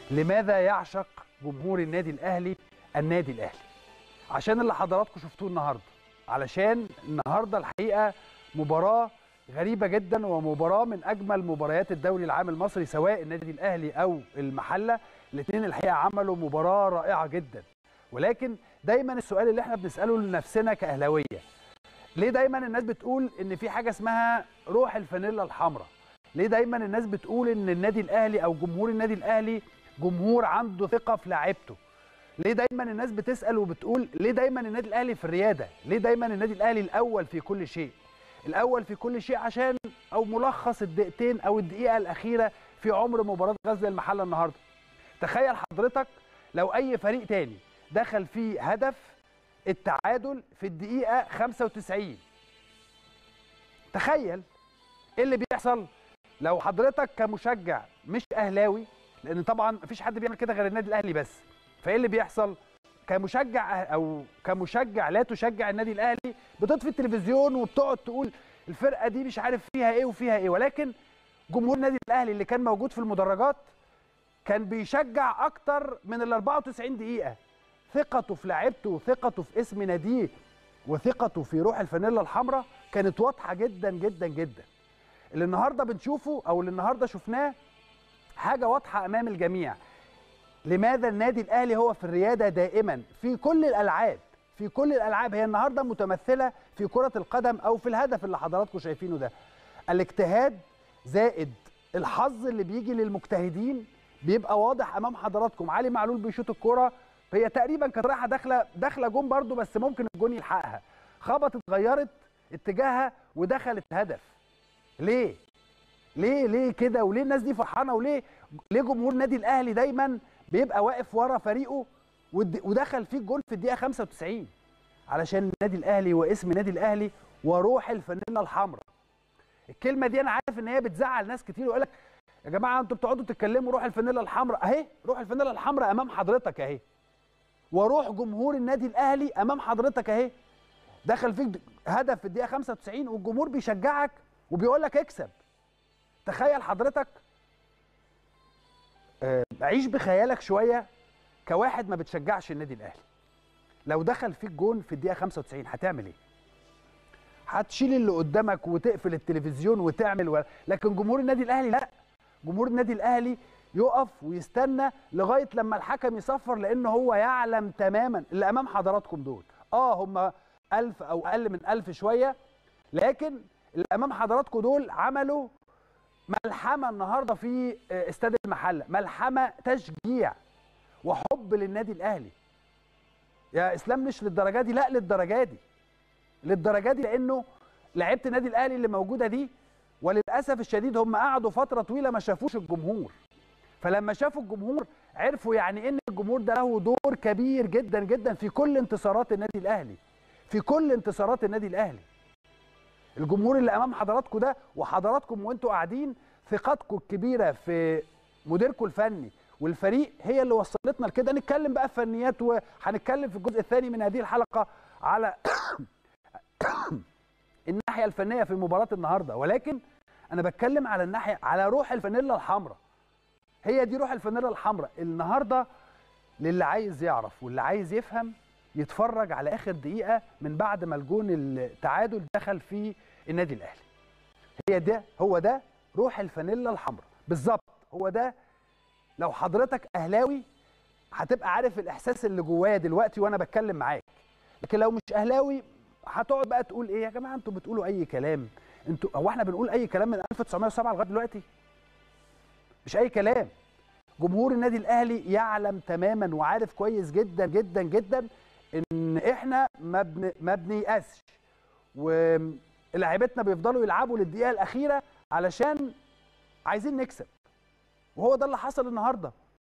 لماذا يعشق جمهور النادي الاهلي النادي الاهلي عشان اللي حضراتكم شفتوه النهارده علشان النهارده الحقيقه مباراه غريبه جدا ومباراه من اجمل مباريات الدوري العام المصري سواء النادي الاهلي او المحله الاثنين الحقيقه عملوا مباراه رائعه جدا ولكن دايما السؤال اللي احنا بنساله لنفسنا كاهلاويه ليه دايما الناس بتقول ان في حاجه اسمها روح الفانيلا الحمراء ليه دايما الناس بتقول ان النادي الاهلي او جمهور النادي الاهلي جمهور عنده ثقه في لاعيبته ليه دايما الناس بتسال وبتقول ليه دايما النادي الاهلي في الرياده ليه دايما النادي الاهلي الاول في كل شيء الاول في كل شيء عشان او ملخص الدقيقتين او الدقيقه الاخيره في عمر مباراه غزل المحله النهارده تخيل حضرتك لو اي فريق تاني دخل فيه هدف التعادل في الدقيقه 95 تخيل ايه اللي بيحصل لو حضرتك كمشجع مش اهلاوي لان طبعا مفيش حد بيعمل كده غير النادي الاهلي بس فايه اللي بيحصل كمشجع او كمشجع لا تشجع النادي الاهلي بتطفي التلفزيون وبتقعد تقول الفرقه دي مش عارف فيها ايه وفيها ايه ولكن جمهور النادي الاهلي اللي كان موجود في المدرجات كان بيشجع اكتر من ال 94 دقيقه ثقته في لعيبته وثقته في اسم ناديه وثقته في روح الفانيلا الحمراء كانت واضحه جدا جدا جدا اللي النهارده بنشوفه او اللي النهارده شفناه حاجه واضحه امام الجميع لماذا النادي الاهلي هو في الرياده دائما في كل الالعاب في كل الالعاب هي النهارده متمثله في كره القدم او في الهدف اللي حضراتكم شايفينه ده الاجتهاد زائد الحظ اللي بيجي للمجتهدين بيبقى واضح امام حضراتكم علي معلول بيشوط الكره هي تقريبا كانت رايحه داخله داخله جون برده بس ممكن الجون يلحقها خبطت غيرت اتجاهها ودخلت هدف ليه ليه ليه كده وليه الناس دي فرحانه وليه ليه جمهور النادي الاهلي دايما بيبقى واقف ورا فريقه ودخل فيه الجول في الدقيقه 95 علشان النادي الاهلي واسم النادي الاهلي وروح الفانيلا الحمراء الكلمه دي انا عارف ان هي بتزعل ناس كتير ويقول لك يا جماعه انتوا بتقعدوا تتكلموا روح الفانيلا الحمراء اهي روح الفانيلا الحمراء امام حضرتك اهي وروح جمهور النادي الاهلي امام حضرتك اهي دخل فيك هدف في الدقيقه 95 والجمهور بيشجعك وبيقول لك اكسب تخيل حضرتك عيش بخيالك شويه كواحد ما بتشجعش النادي الاهلي لو دخل فيك جون في الدقيقه 95 هتعمل ايه هتشيل اللي قدامك وتقفل التلفزيون وتعمل و... لكن جمهور النادي الاهلي لا جمهور النادي الاهلي يقف ويستنى لغايه لما الحكم يصفر لان هو يعلم تماما اللي امام حضراتكم دول اه هم ألف او اقل من ألف شويه لكن اللي امام حضراتكم دول عملوا ملحمه النهارده في استاد المحله ملحمه تشجيع وحب للنادي الاهلي يا اسلام مش للدرجه دي لا للدرجه دي للدرجه دي لانه لعيبه النادي الاهلي اللي موجوده دي وللاسف الشديد هم قعدوا فتره طويله ما شافوش الجمهور فلما شافوا الجمهور عرفوا يعني ان الجمهور ده له دور كبير جدا جدا في كل انتصارات النادي الاهلي في كل انتصارات النادي الاهلي الجمهور اللي امام حضراتكم ده وحضراتكم وانتوا قاعدين ثقتكم الكبيره في مديركم الفني والفريق هي اللي وصلتنا لكده نتكلم بقى في فنيات وهنتكلم في الجزء الثاني من هذه الحلقه على الناحيه الفنيه في مباراه النهارده ولكن انا بتكلم على الناحيه على روح الفانيلا الحمراء هي دي روح الفانيلا الحمراء النهارده للي عايز يعرف واللي عايز يفهم يتفرج على اخر دقيقه من بعد ما الجون التعادل دخل في النادي الاهلي هي ده هو ده روح الفانيلا الحمراء بالظبط هو ده لو حضرتك اهلاوي هتبقى عارف الاحساس اللي جوايا دلوقتي وانا بتكلم معاك لكن لو مش اهلاوي هتقعد بقى تقول ايه يا جماعه انتوا بتقولوا اي كلام انتوا هو احنا بنقول اي كلام من 1907 لغايه دلوقتي مش اي كلام جمهور النادي الاهلي يعلم تماما وعارف كويس جدا جدا جدا ان احنا ما بن... ما بنيأسش ولاعيبتنا بيفضلوا يلعبوا للدقيقه الاخيره علشان عايزين نكسب وهو ده اللي حصل النهارده